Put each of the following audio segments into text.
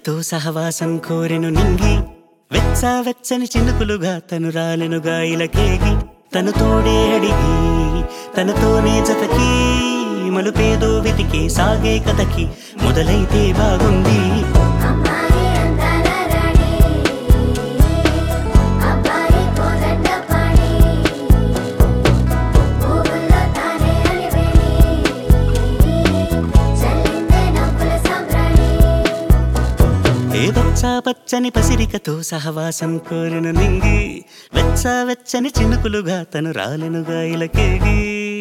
పసిరికతో సహవాసం కోరెను నింగి వెచ్చా వెచ్చని చినుకులుగా తను రాలెనుగా ఇలకేగి తను తోడే అడిగి తనతోనే జతకి మలుపేదో వెతికి సాగే కథకి మొదలైతే బాగుంది అమ్మాయి అందాల రాణి అబ్బాయి కోదండ పాణి పువ్వుల్లో తానే అలివేణి చల్లిందే నవ్వుల సాంబ్రాణి ఏదొచ్చా పచ్చని పసిరికతో సహవాసం కోరిన నింగి వెచ్చా వెచ్చని చినుకులుగా తను రాలెనుగా ఇలకేగి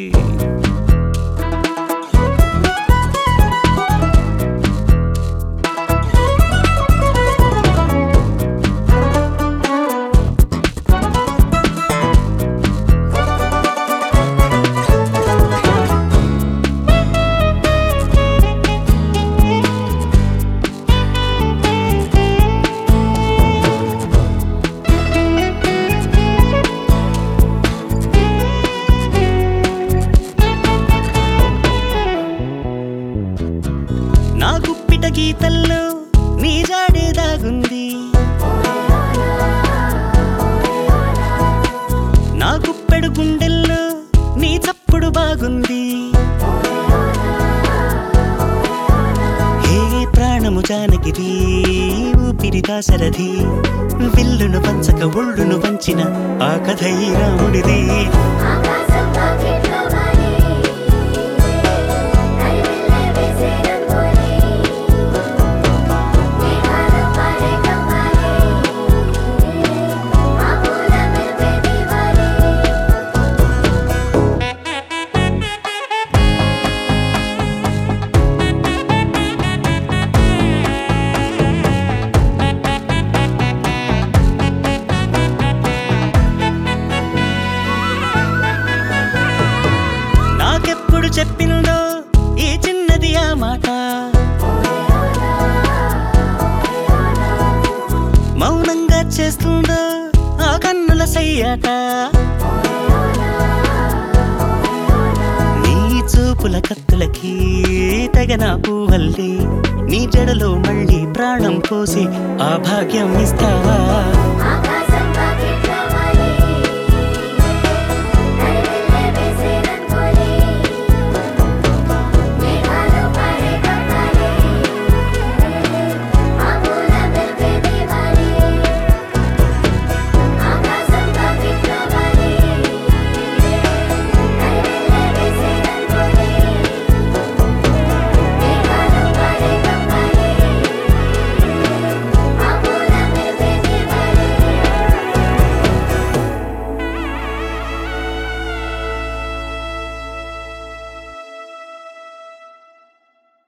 నా గుప్పిట గీతల్లో నీ జాడే దాగుంది నా గుప్పెడు గుండెల్లో నీ చప్పుడు బాగుంది హే ప్రాణము జానకిది ఊపిరి దాసరథి విల్లును పంచక ఒళ్ళును వంచిన ఆ కథ ఈ రాముడిది ఆకాశం పాకెట్లో వాలి నడిమిల్లే వేసే రంగోలి మేఘాలు పాడే కమ్మాలి ఆ పూల మెరిపే దీవాలి నాకెప్పుడు చెప్పిందో ఈ చిన్నది ఆ మాట మౌనంగా చేస్తుందో ఆ కన్నుల సయ్యాట నీ చూపుల కత్తులకి తగన పువ్వల్లి నీ జడలో మళ్ళీ ప్రాణం పోసి ఆ భాగ్యం ఇస్తావా